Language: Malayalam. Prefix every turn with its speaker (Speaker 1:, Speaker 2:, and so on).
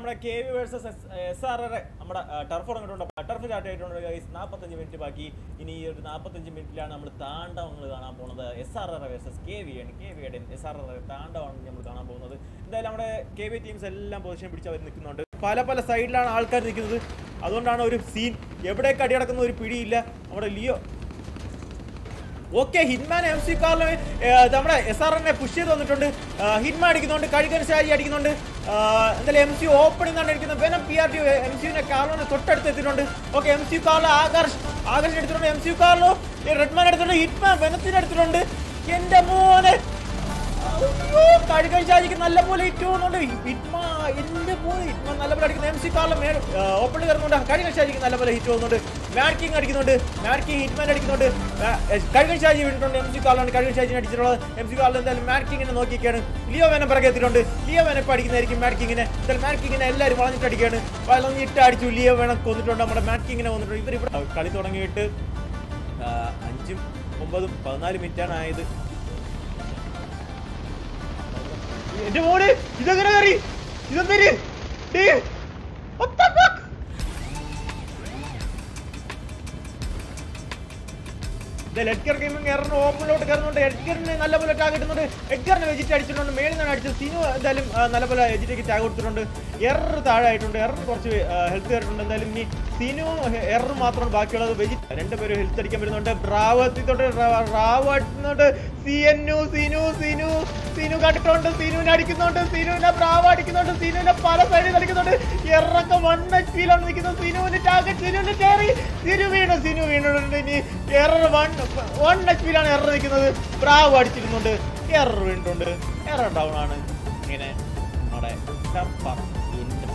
Speaker 1: നമ്മുടെ K V versus S R R നമ്മുടെ ടർഫ് തുടങ്ങിയിട്ടുണ്ട് ടർഫ് സ്റ്റാർട്ട് ആയിട്ടുണ്ട് ഗൈസ് നാൽപ്പത്തഞ്ച് മിനിറ്റ് ബാക്കി ഇനി ഈ ഒരു നാൽപ്പത്തഞ്ച് മിനിറ്റിലാണ് നമ്മൾ താണ്ഡവങ്ങൾ കാണാൻ പോകുന്നത് S R R versus K V ആണ് കെ വിയുടെ എസ് ആർ ആർ താണ്ഡവമാണ് നമ്മൾ കാണാൻ പോകുന്നത് എന്തായാലും നമ്മുടെ കെ വി ടീംസ് എല്ലാം പൊസിഷൻ പിടിച്ച് അവർ നിൽക്കുന്നുണ്ട് പല പല സൈഡിലാണ് ആൾക്കാർ നിൽക്കുന്നത് അതുകൊണ്ടാണ് ഒരു സീൻ എവിടേക്ക് അടിയടക്കുന്ന ഒരു പിടിയില്ല നമ്മുടെ Leo okay hitman M C കാറിന് നമ്മുടെ എസ് ആർ എന്നെ പുഷ് ചെയ്ത് വന്നിട്ടുണ്ട് ഹിറ്റ്മാൻ അടിക്കുന്നുണ്ട് കഴുകൻ ഷാജി അടിക്കുന്നുണ്ട് ആ, എന്തായാലും എം സി ഓപ്പണിൽ നിന്നാണ് അടിക്കുന്നത് venom P R T M സിനെ കാറിനെ തൊട്ടടുത്ത് എത്തിയിട്ടുണ്ട് ഓക്കെ എം സി കാറിൽ ആകർഷ് ആകർഷ് എടുത്തിട്ടുണ്ട് എം സി കാറിലോ റെഡ്മാൻ എടുത്തിട്ടുണ്ട് ഹിറ്റ്മാൻ വെനത്തിന് എടുത്തിട്ടുണ്ട് എന്റെ മോനെ അയ്യോ, കഴുകൻ ഷാജിക്ക് നല്ലപോലെ ഹിറ്റ് പോകുന്നുണ്ട് ഹിറ്റ്മാ എന്റെ മോനെ ഹിറ്റ്മാൻ നല്ലപോലെ അടിക്കുന്നു എം സി കാറിലെ മേൽ ഓപ്പണിൽ കയറുന്നുണ്ട് കഴുകൻ ഷാജിക്ക് നല്ലപോലെ ഹിറ്റ് പോകുന്നുണ്ട് മാഡ്കിങ് അടിക്കുന്നുണ്ട് മാഡ്കിങ് ഹിറ്റ്മാൻ അടിക്കുന്നുണ്ട് കഴുകൻ ഷാജി വീണിട്ടുണ്ട് എം സി കാറിലാണ് കഴുകൻ ഷാജിനെ അടിച്ചിട്ടുള്ളത് എം സി കാറിൽ എന്തായാലും മാഡ്കിങ്ങിനെ നോക്കിയൊക്കെയാണ് ലിയോ വേനം പിറകെ എത്തിയിട്ടുണ്ട് ലിയോ വേനം ഇപ്പം അടിക്കുന്നതായിരിക്കും മാഡ്കിങ്ങിനെ എന്തായാലും മാഡ്കിങ്ങിനെ എല്ലാവരും വളഞ്ഞിട്ട് അടിക്കുകയാണ് വളഞ്ഞിട്ട് അടിച്ചു ലിയോ വേണം കൊന്നിട്ടുണ്ട് നമ്മുടെ മാഡ്കിങ്ങിനെ കൊന്നിട്ടുണ്ട് ഇവർ ഇവിടെ കളി തുടങ്ങിയിട്ട് ആ, അഞ്ചും ഒമ്പതും പതിനാല് മിനിറ്റാണ് ആയത് എന്റെ മോനെ ഇതെങ്ങനെ കയറി ഇതെന്തേര് ഡേ what the fuck? ദേ എഡ്ഗർ ഗെയിമിംഗ് എററിന് ഓപ്പണിലോട്ട് കയറുന്നുണ്ട് എഡ്ഗറിന് നല്ലപോലെ ടാഗ് കിട്ടുന്നുണ്ട് എഡ്ഗറിന് വെജിറ്റ് അടിച്ചിട്ടുണ്ട് മേളിൽ നിന്നാണ് അടിച്ചത് സിനു എന്തായാലും ആ, നല്ലപോലെ വെജിറ്റേക്ക് ടാഗ് കൊടുത്തിട്ടുണ്ട് എറർ താഴായിട്ടുണ്ട് എറർ കുറച്ച് ഹെൽത്ത് കയറിയിട്ടുണ്ട് എന്തായാലും ഇനി സിനു എറർ മാത്രമാണ് ബാക്കിയുള്ളത് വെജിറ്റ് രണ്ടുപേരും ഹെൽത്ത് അടിക്കാൻ വരുന്നുണ്ട് ബ്രാവ് എത്തിയിട്ടുണ്ട് റാവ് അടിക്കുന്നുണ്ട് സി എന്നു സിനു സിനു സിനു കണ്ടിട്ടുണ്ട് സിനുവിനെ അടിക്കുന്നുണ്ട് സിനുവിനെ ബ്രാവ് അടിക്കുന്നുണ്ട് സിനുവിനെ പല സൈഡിൽ കളിക്കുന്നുണ്ട് എറൊക്കെ വൺ എച്ച് പിയിലാണ് നിൽക്കുന്നത് സിനുവിന് ടാർഗറ്റ് സിനുവിന് കയറി സിനു വീണു സിനു വീണിട്ടുണ്ട് ഇനി എറർ വൺ വൺ എച്ച് പിയിലാണ് എറർ നിൽക്കുന്നത് ബ്രാവ് അടിച്ചിരുന്നുണ്ട് എറർ വീണിട്ടുണ്ട് എറർ ഡൗൺ ആണ് ഇങ്ങനെ നമ്മുടെ ടർഫ് എന്റെ